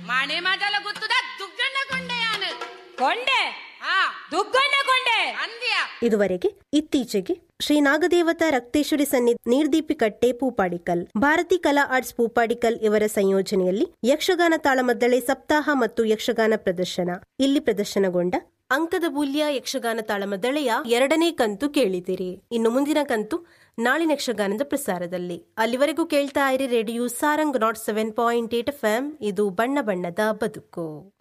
ಮನೆ ಮಜಲ ಗೊತ್ತದ ದುಗ್ಗಣ್ಣ ಕೊಂಡೆಯಾನು ಕೊಂಡೆ ಹಾ ದುಗ್ಗಣ್ಣ ಕೊಂಡೆ ಅಂದ್ಯ ಇದುವರೆಗೆ ಇತ್ತೀಚೆಗೆ ಶ್ರೀ ನಾಗದೇವತಾ ರಕ್ತೇಶ್ವರಿ ಸನ್ನಿ ನೀರ್ದೀಪಿಕಟ್ಟೆ ಪೂಪಾಡಿಕಲ್ ಭಾರತಿ ಕಲಾ ಆರ್ಟ್ಸ್ ಪೂಪಾಡಿಕಲ್ ಇವರ ಸಂಯೋಜನೆಯಲ್ಲಿ ಯಕ್ಷಗಾನ ತಾಳಮದ್ದಳೆ ಸಪ್ತಾಹ ಮತ್ತು ಯಕ್ಷಗಾನ ಪ್ರದರ್ಶನ ಇಲ್ಲಿ ಪ್ರದರ್ಶನಗೊಂಡ ಅಂಕದ ಬೂಲ್ಯ ಯಕ್ಷಗಾನ ತಾಳಮದ್ದಳೆಯ ಎರಡನೇ ಕಂತು ಕೇಳಿದಿರಿ ಇನ್ನು ಮುಂದಿನ ಕಂತು ನಾಳಿನ ಯಕ್ಷಗಾನದ ಪ್ರಸಾರದಲ್ಲಿ ಅಲ್ಲಿವರೆಗೂ ಕೇಳ್ತಾ ಇರಿ radio Sarang nought seven point eight F ಇದು ಬಣ್ಣ ಬಣ್ಣದ ಬದುಕು